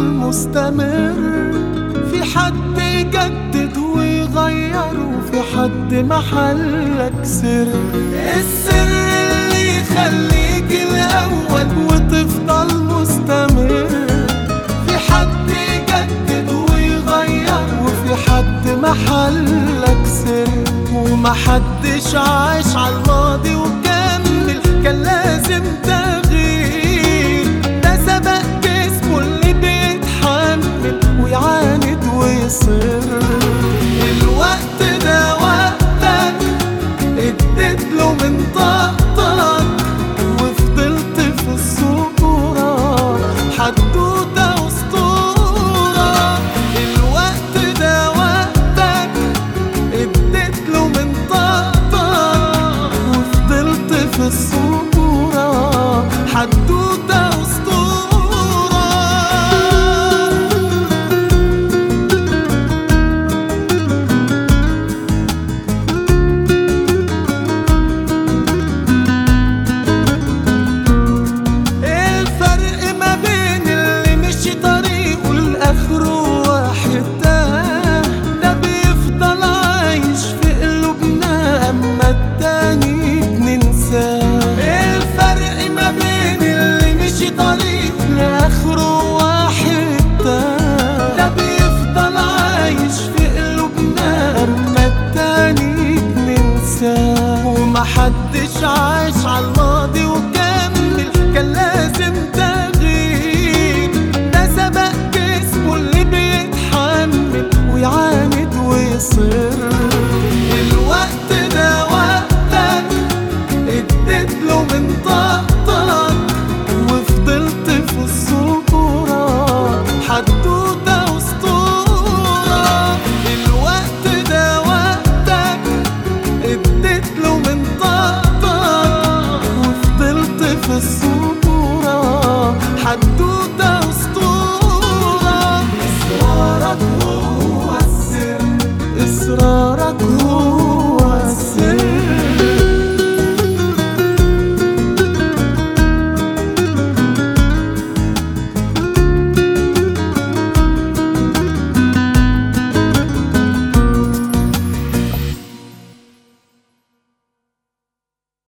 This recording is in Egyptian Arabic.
مستمر في حد يجدد ويغير وفي حد محلك سر السر اللي يخليك الأول وتفضل مستمر في حد يجدد ويغير وفي حد محلك سر ومحدش عاش على الماضي وكمل كان لازم تغيير ده سبق جسمه اللي بيتحمل ويعاند ويصر الوقت ده وقتك اديت له من طاقتك وفضلت في الصورة حدوتة واسطورة الوقت ده وقتك اديت له من طاقتك وفضلت في الصورة حدوتة واسطورة الفرق ما بين اللي مشي طريقه لآخره واحد ده ده بيفضل عايش في قلوبنا أما التاني بننساه الفرق ما بين اللي مشي طريقه لآخره واحد ده ده بيفضل عايش في قلوبنا أما التاني بننساه ومحدش عاش على الماضي وكمل كان لازم تغيير ده سبق جسمه اللي بيتحمل ويعاند ويصر الوقت ده وقتك اديت له من طاقتك وفضلت في الصورة حدوتة واسطورة الوقت ده وقتك اديت له من طاقتك وفضلت في الصورة حدوتة